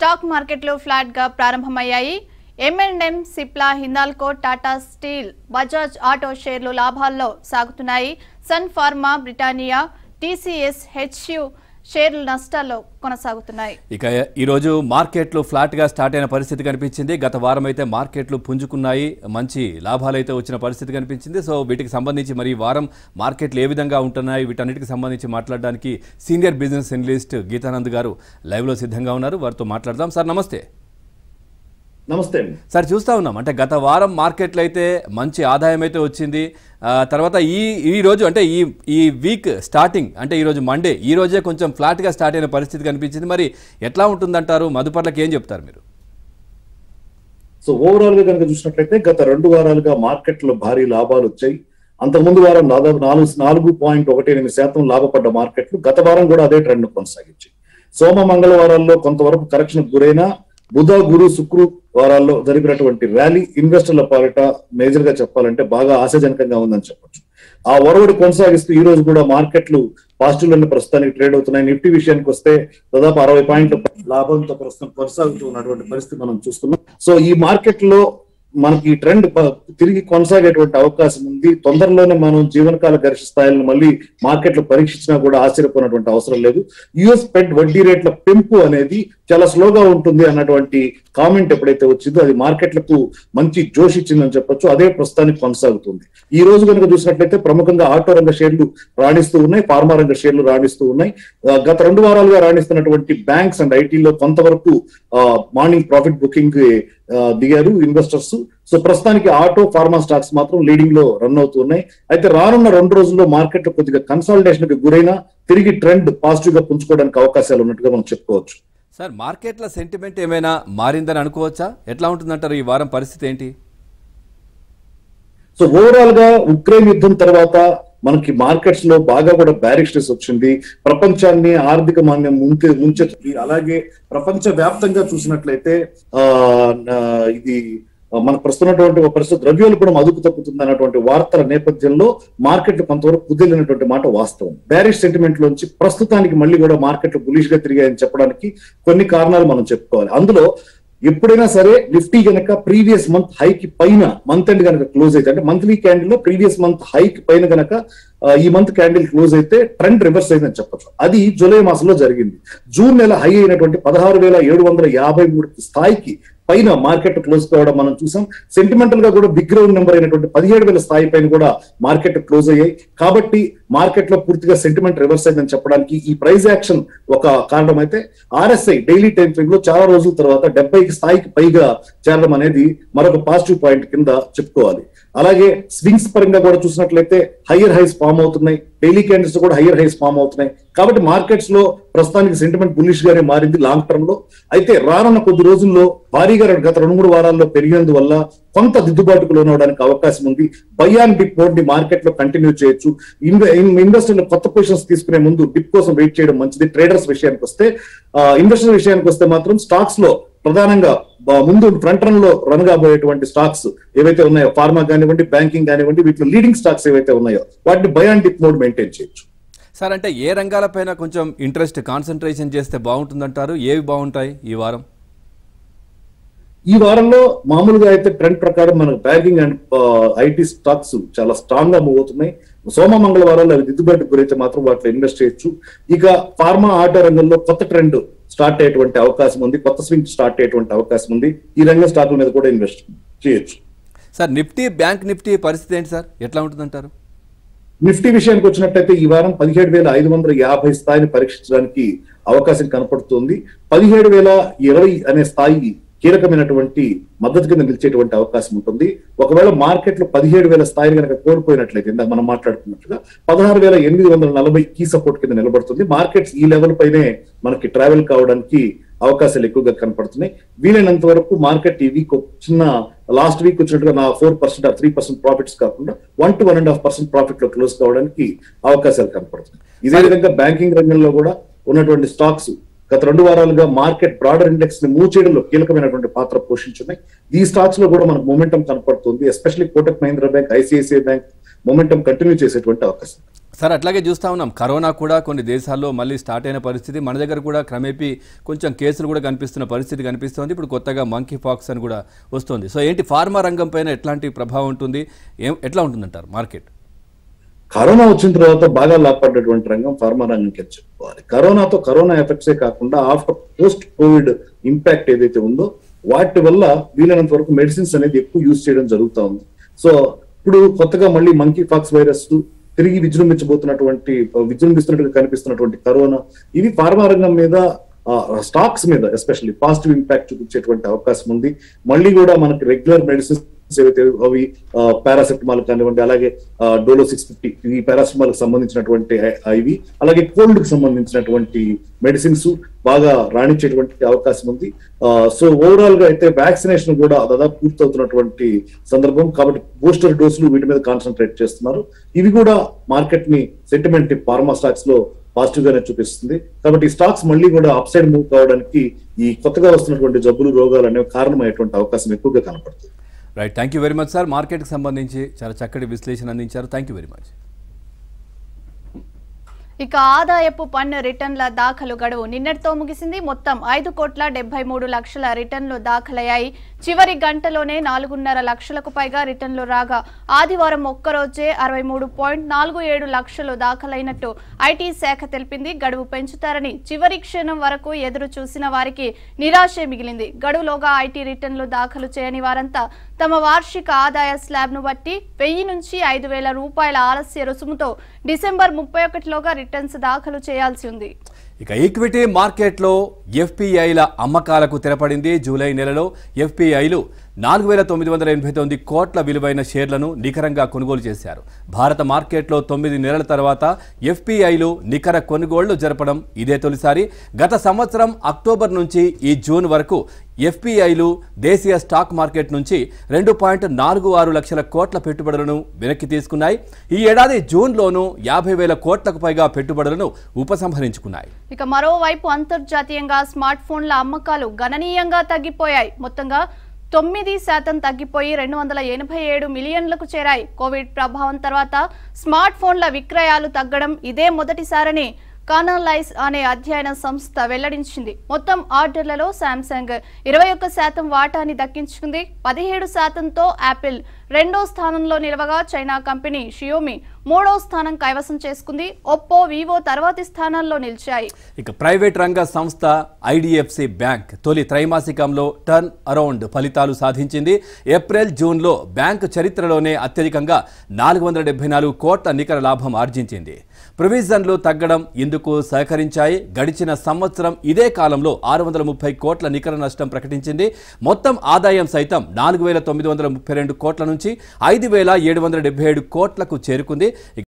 stock మార్కెట్లు flat గా ప్రారంభమయ్యాయి M and M Cipla Hindalco Tata steel Bajaj auto షేర్లు లాభాల్లో సాగుతున్నాయి Sun Pharma Britannia TCS HU షేర్లు నష్టాల్లో కొనసాగుతున్నాయి ఇక ఈరోజు మార్కెట్లు ఫ్లాట్గా స్టార్ట్ అయిన పరిస్థితి కనిపించింది గత వారం అయితే మార్కెట్లు పుంజుకున్నాయి మంచి లాభాలు అయితే వచ్చిన పరిస్థితి కనిపించింది సో వీటికి సంబంధించి మరి ఈ వారం మార్కెట్లు ఏ విధంగా ఉంటున్నాయి వీటన్నిటికి సంబంధించి మాట్లాడడానికి సీనియర్ బిజినెస్ అనలిస్ట్ గీతానంద్ గారు లైవ్లో సిద్ధంగా ఉన్నారు వారితో మాట్లాడదాం సార్ నమస్తే నమస్తే అండి సార్ చూస్తూ ఉన్నాం అంటే గత వారం మార్కెట్లు అయితే మంచి ఆదాయం అయితే వచ్చింది ఆ, తర్వాత ఈ ఈ రోజు అంటే ఈ ఈ వీక్ స్టార్టింగ్ అంటే ఈరోజు మండే ఈ రోజే కొంచెం ఫ్లాట్గా స్టార్ట్ అయిన పరిస్థితి కనిపించింది మరి ఎట్లా ఉంటుందంటారు మదుపర్లకు ఏం చెప్తారు మీరు సో ఓవరాల్ గా కనుక చూసినట్లయితే గత రెండు వారాలుగా మార్కెట్ లో భారీ లాభాలు వచ్చాయి అంతకుముందు వారం దాదాపు నాలుగు నాలుగు పాయింట్ ఒకటి ఎనిమిది శాతం లాభపడ్డ మార్కెట్లు గత వారం కూడా అదే ట్రెండ్ కొనసాగించాయి సోమ మంగళవారాల్లో కొంతవరకు కరెక్షన్ గురైనా బుధ గురు శుక్రు వారాల్లో జరిగినటువంటి ర్యాలీ ఇన్వెస్టర్ల పాలిట మేజర్ గా చెప్పాలంటే బాగా ఆశాజనకంగా ఉందని చెప్పొచ్చు ఆ ఒరవడి కొనసాగిస్తూ ఈ రోజు కూడా మార్కెట్లు పాజిటివ్ లోనే ప్రస్తుతానికి ట్రేడ్ అవుతున్నాయి నిఫ్టీ విషయానికి వస్తే దాదాపు అరవై పాయింట్ల లాభంతో ప్రస్తుతం కొనసాగుతూ ఉన్నటువంటి పరిస్థితి మనం చూస్తున్నాం సో ఈ మార్కెట్ లో మనకి ఈ ట్రెండ్ ప- తిరిగి కొనసాగేటువంటి అవకాశం ఉంది తొందరలోనే మనం జీవనకాల గరిష్ట స్థాయిలను మళ్ళీ మార్కెట్ లో పరీక్షించినా కూడా ఆశ్చర్యపోయినటువంటి అవసరం లేదు యుఎస్ ఫెడ్ వడ్డీ రేట్ల పెంపు అనేది చాలా స్లోగా ఉంటుంది అన్నటువంటి కామెంట్ ఎప్పుడైతే వచ్చిందో అది మార్కెట్లకు మంచి జోష్ ఇచ్చిందని చెప్పొచ్చు అదే ప్రస్తుతానికి కొనసాగుతుంది ఈ రోజు కనుక చూసినట్లయితే ప్రముఖంగా ఆటో రంగ షేర్లు రాణిస్తూ ఉన్నాయి ఫార్మా రంగ షేర్లు రాణిస్తూ ఉన్నాయి ఆ, గత రెండు వారాలుగా రాణిస్తున్నటువంటి బ్యాంక్స్ అండ్ ఐటీలో కొంతవరకు మార్నింగ్ ప్రాఫిట్ బుకింగ్ దిగారు ఇన్వెస్టర్స్ సో ప్రస్తుతానికి ఆటో ఫార్మా స్టాక్స్ మాత్రం లీడింగ్ లో రన్ అవుతున్నాయి అయితే రానున్న రెండు రోజుల్లో మార్కెట్ కొద్దిగా కన్సాలిడేషన్ కి గురైనా తిరిగి ట్రెండ్ పాజిటివ్ గా పుంజుకోవడానికి అవకాశాలు ఉన్నట్టుగా మనం చెప్పుకోవచ్చు సార్ మార్కెట్ల సెంటిమెంట్ ఏమైనా మారిందని అనుకోవచ్చా ఎట్లా ఉంటుందంటారు ఈ వారం పరిస్థితి ఏంటి సో ఓవరాల్ గా ఉక్రెయిన్ యుద్ధం తర్వాత మనకి మార్కెట్స్ లో బాగా కూడా బ్యారిక్ స్ట్రెస్ వచ్చింది ప్రపంచాన్ని ఆర్థిక మాన్యం ముంచె ముంచెత్తుంది అలాగే ప్రపంచ వ్యాప్తంగా చూసినట్లయితే ఆ ఆ, ఇది మన ప్రస్తున్నటువంటి ఒక పరిస్థితి ద్రవ్యోలు కూడా అదుపు తప్పుతుంది అన్నటువంటి వార్తల నేపథ్యంలో మార్కెట్ కొంతవరకు కుదిలినటువంటి మాట వాస్తవం బ్యారిష్ సెంటిమెంట్ లోంచి ప్రస్తుతానికి మళ్ళీ కూడా మార్కెట్ బులిష్ గా తిరిగాయని చెప్పడానికి కొన్ని కారణాలు మనం చెప్పుకోవాలి అందులో ఎప్పుడైనా సరే నిఫ్టీ గనక ప్రీవియస్ మంత్ హైక్ పైన మంత్ ఎండ్ గనక క్లోజ్ అయితే అంటే మంత్లీ క్యాండిల్ లో ప్రీవియస్ మంత్ హైక్ పైన గనక ఆ, ఈ మంత్ క్యాండిల్ క్లోజ్ అయితే ట్రెండ్ రివర్స్ అయిందని చెప్పొచ్చు అది జూలై మాసంలో జరిగింది జూన్ నెల హై అయినటువంటి పదహారు వేల ఏడు వందల యాభై మూడు స్థాయికి పైన మార్కెట్ క్లోజ్ కావడం మనం చూసాం సెంటిమెంటల్ గా కూడా బిగ్ గ్రౌండ్ నెంబర్ అయినటువంటి పదిహేడు వేల స్థాయి పైన కూడా మార్కెట్ క్లోజ్ అయ్యాయి కాబట్టి మార్కెట్ లో పూర్తిగా సెంటిమెంట్ రివర్స్ అయిందని చెప్పడానికి ఈ ప్రైస్ యాక్షన్ ఒక కారణం అయితే ఆర్ఎస్ఐ డైలీ టైం ఫ్రేమ్ లో చాలా రోజుల తర్వాత డెబ్బై స్థాయికి పైగా చేరడం అనేది మరొక పాజిటివ్ పాయింట్ కింద చెప్పుకోవాలి అలాగే స్వింగ్స్ పరంగా కూడా చూసినట్లయితే హయ్యర్ హైస్ ఫామ్ అవుతున్నాయి డైలీ క్యాండిల్స్ కూడా హయ్యర్ హైస్ ఫామ్ అవుతున్నాయి కాబట్టి మార్కెట్స్ లో ప్రస్తుతానికి సెంటిమెంట్ బుల్లిష్ గానే మారింది లాంగ్ టర్మ్ లో అయితే రానున్న కొద్ది రోజుల్లో భారీగా గత రెండు మూడు వారాల్లో పెరిగినందువల్ల కొంత దిద్దుబాటుకు లోనవడానికి అవకాశం ఉంది బయాన్ డిప్ మోడ్ ని మార్కెట్ లో కంటిన్యూ చేయొచ్చు ఇన్వెస్టర్లు కొత్త పొజిషన్స్ తీసుకునే ముందు డిప్ కోసం వెయిట్ చేయడం మంచిది ట్రేడర్స్ విషయానికి వస్తే ఇన్వెస్టర్ విషయానికి వస్తే మాత్రం స్టాక్స్ లో ప్రధానంగా బ- ముందు ఫ్రంట్ రన్ లో రన్ కాబోయేటువంటి స్టాక్స్ ఏవైతే ఉన్నాయో ఫార్మా కానివ్వండి బ్యాంకింగ్ కానివ్వండి వీటిలో లీడింగ్ స్టాక్స్ ఏవైతే ఉన్నాయో వాటిని బయాన్ డిప్ మోడ్ మెయింటైన్ చేయొచ్చు సార్ అంటే ఏ రంగాలపైన కొంచెం ఇంట్రెస్ట్ కాన్సన్ట్రేషన్ చేస్తే బాగుంటుందంటారు ఏవి బాగుంటాయి ఈ వారం ఈ వారంలో మామూలుగా అయితే ట్రెండ్ ప్రకారం మనకు బ్యాంకింగ్ అండ్ ఐటీ స్టాక్స్ చాలా స్ట్రాంగ్ గా మూవ్ అవుతున్నాయి సోమ మంగళవారాలు అవి దిద్దుబాటుకు గురైతే మాత్రం వాటిలో ఇన్వెస్ట్ చేయొచ్చు ఇక ఫార్మా ఆటో రంగంలో కొత్త ట్రెండ్ స్టార్ట్ అయ్యేటువంటి అవకాశం ఉంది కొత్త స్వింగ్ స్టార్ట్ అయ్యేటువంటి అవకాశం ఉంది ఈ రంగం స్టాకుల మీద కూడా ఇన్వెస్ట్ చేయొచ్చు సార్ నిఫ్టీ బ్యాంక్ నిఫ్టీ పరిస్థితి ఏంటి సార్ ఎట్లా ఉంటుందంటారు నిఫ్టీ విషయానికి వచ్చినట్టయితే ఈ వారం పదిహేడు వేల ఐదు వందల యాభై స్థాయిని పరీక్షించడానికి అవకాశం కనపడుతుంది పదిహేడు వేల ఇరవై అనే స్థాయి కీలకమైనటువంటి మద్దతు కింద నిలిచేటువంటి అవకాశం ఉంటుంది ఒకవేళ మార్కెట్ లో పదిహేడు వేల స్థాయిని కనుక కోల్పోయినట్లయితే ఇందాక మనం మాట్లాడుకున్నట్లుగా పదహారు వేల ఎనిమిది వందల నలభై కీ సపోర్ట్ కింద నిలబడుతుంది మార్కెట్స్ ఈ లెవెల్ పైనే మనకి ట్రావెల్ కావడానికి అవకాశాలు ఎక్కువగా కనపడుతున్నాయి వీలైనంత వరకు మార్కెట్ ఈ వీక్ చిన్న లాస్ట్ వీక్ వచ్చినట్టుగా నా four percent or three percent profits కాకుండా one to one and half percent profit లో క్లోజ్ కావడానికి అవకాశాలు కనపడుతున్నాయి ఇదే విధంగా బ్యాంకింగ్ రంగంలో కూడా ఉన్నటువంటి స్టాక్స్ గత రెండు వారాలుగా మార్కెట్ బ్రాడర్ ఇండెక్స్ ని మూవ్ చేయడంలో కీలకమైనటువంటి పాత్ర పోషించున్నాయి ఈ స్టాక్స్ లో కూడా మనకు మొమెంటం కనపడుతుంది especially Kotak Mahindra bank ICICI bank momentum continue చేసేటువంటి అవకాశం సార్ అట్లాగే చూస్తా ఉన్నాం కరోనా కూడా కొన్ని దేశాల్లో మళ్ళీ స్టార్ట్ అయిన పరిస్థితి మన దగ్గర కూడా క్రమేపీ కొంచెం కేసులు కూడా కనిపిస్తున్న పరిస్థితి కనిపిస్తోంది ఇప్పుడు కొత్తగా మంకీ ఫాక్స్ అని కూడా వస్తుంది సో ఏంటి ఫార్మా రంగం పైన ఎట్లాంటి ప్రభావం ఉంటుంది ఏం ఎట్లా ఉంటుందంటారు మార్కెట్ కరోనా వచ్చిన తర్వాత బాగా లాభపడ్డటువంటి రంగం ఫార్మా రంగంకి అని చెప్పుకోవాలి కరోనాతో కరోనా ఎఫెక్ట్సే కాకుండా ఆఫ్టర్ పోస్ట్ కోవిడ్ ఇంపాక్ట్ ఏదైతే ఉందో వాటి వల్ల వీలైనంత వరకు మెడిసిన్స్ అనేది ఎక్కువ యూజ్ చేయడం జరుగుతా ఉంది సో ఇప్పుడు కొత్తగా మళ్ళీ మంకీ ఫాక్స్ వైరస్ తిరిగి విజృంభించబోతున్నటువంటి విజృంభిస్తున్నట్టుగా కనిపిస్తున్నటువంటి కరోనా ఇవి ఫార్మా రంగం మీద స్టాక్స్ మీద ఎస్పెషల్లీ పాజిటివ్ ఇంపాక్ట్ చూపించేటువంటి అవకాశం ఉంది మళ్ళీ కూడా మనకి రెగ్యులర్ మెడిసిన్స్ ఏవైతే అవి పారాసెటమాల్ కానివ్వండి అలాగే డోలో సిక్స్ ఫిఫ్టీ ఈ పారాసెటమాల్ కి సంబంధించినటువంటి ఇవి అలాగే కోల్డ్ కి సంబంధించినటువంటి మెడిసిన్స్ బాగా రాణించేటువంటి అవకాశం ఉంది సో ఓవరాల్ గా అయితే వ్యాక్సినేషన్ కూడా దాదాపు పూర్తవుతున్నటువంటి సందర్భం కాబట్టి బూస్టర్ డోసులు వీటి మీద కాన్సన్ట్రేట్ చేస్తున్నారు ఇవి కూడా మార్కెట్ ని సెంటిమెంట్ ఫార్మా స్టాక్స్ లో పాజిటివ్ గానే చూపిస్తుంది కాబట్టి ఈ స్టాక్స్ మళ్ళీ కూడా అప్ సైడ్ మూవ్ కావడానికి ఈ కొత్తగా వస్తున్నటువంటి జబ్బులు రోగాలు అనేవి కారణమయ్యేటువంటి అవకాశం ఎక్కువగా కనపడుతుంది right thank you very much sir మార్కెట్కి సంబంధించి చాలా చక్కటి విశ్లేషణ అందించారు థ్యాంక్ యూ వెరీ మచ్ ఇక ఆదాయపు పన్ను రిటర్న్ల దాఖలు గడువు నిన్నటితో ముగిసింది మొత్తం ఐదు కోట్ల డెబ్బై మూడు లక్షల రిటర్న్లు దాఖలయ్యాయి చివరి గంటలోనే నాలుగున్నర లక్షలకు పైగా రిటర్న్లు రాగా ఆదివారం ఒక్కరోజే అరవై మూడు పాయింట్ నాలుగు ఏడు లక్షలు దాఖలైనట్టు ఐటీ శాఖ తెలిపింది గడువు పెంచుతారని చివరి క్షణం వరకు ఎదురు చూసిన వారికి నిరాశే మిగిలింది గడువులోగా ఐటీ రిటర్న్లు దాఖలు చేయని వారంతా తమ వార్షిక ఆదాయ స్లాబ్ను బట్టి వెయ్యి నుంచి ఐదు వేల రూపాయల ఆలస్య రుసుముతో డిసెంబర్ ముప్పై ఒకటిలోగా రిటర్న్స్ దాఖలు చేయాల్సి ఉంది ఇక ఈక్విటీ మార్కెట్లో ఎఫ్పిఐల అమ్మకాలకు తెరపడింది జూలై నెలలో ఎఫ్పిఐలు నాలుగు వేల తొమ్మిది వందల ఎనభై తొమ్మిది కోట్ల విలువైన షేర్లను నికరంగా కొనుగోలు చేశారు భారత మార్కెట్లో తొమ్మిది నెలల తర్వాత ఎఫ్పిఐలు నికర కొనుగోళ్లు జరపడం ఇదే తొలిసారి గత సంవత్సరం అక్టోబర్ నుంచి ఈ జూన్ వరకు ఎఫ్పిఐలు దేశీయ స్టాక్ మార్కెట్ నుంచి రెండు పాయింట్ నాలుగు ఆరు లక్షల కోట్ల పెట్టుబడులను వెనక్కి తీసుకున్నాయి ఈ ఏడాది జూన్లోనూ యాభై వేల కోట్లకు పైగా పెట్టుబడులను ఉపసంహరించుకున్నాయి ఇక మరోవైపు అంతర్జాతీయంగా స్మార్ట్ ఫోన్ల అమ్మకాలు గణనీయంగా తగ్గిపోయాయి మొత్తంగా తొమ్మిది శాతం తగ్గిపోయి రెండు వందల ఎనభై ఏడు మిలియన్లకు చేరాయి కోవిడ్ ప్రభావం తర్వాత స్మార్ట్ ఫోన్ల విక్రయాలు తగ్గడం ఇదే మొదటిసారని కానాలైజ్ అనే అధ్యయన సంస్థ వెల్లడించింది మొత్తం ఆర్డర్లలో శాంసంగ్ ఇరవై ఒక్క శాతం వాటాని దక్కించుకుంది పదిహేడు శాతంతో యాపిల్ రెండో స్థానంలో నిలవగా చైనా కంపెనీ షియోమి మూడో స్థానం కైవసం చేసుకుంది ఒప్పో వివో తర్వాతి స్థానాల్లో నిలిచాయి ఇక ప్రైవేట్ రంగ సంస్థ ఐడిఎఫ్సి బ్యాంక్ తొలి త్రైమాసికంలో టర్న్ అరౌండ్ ఫలితాలు సాధించింది ఏప్రిల్ జూన్లో బ్యాంక్ చరిత్రలోనే అత్యధికంగా నాలుగు వందల డెబ్బై నాలుగు కోట్ల నికర లాభం ఆర్జించింది ప్రొవిజన్లు తగ్గడం ఇందుకు సహకరించాయి గడిచిన సంవత్సరం ఇదే కాలంలో ఆరు వందల ముప్పై కోట్ల నికర నష్టం ప్రకటించింది మొత్తం ఆదాయం సైతం నాలుగు వేల తొమ్మిది వందల ముప్పై రెండు కోట్ల నుంచి ఐదు వేల ఏడు వందల డెబ్బై ఏడు కోట్లకు చేరుకుంది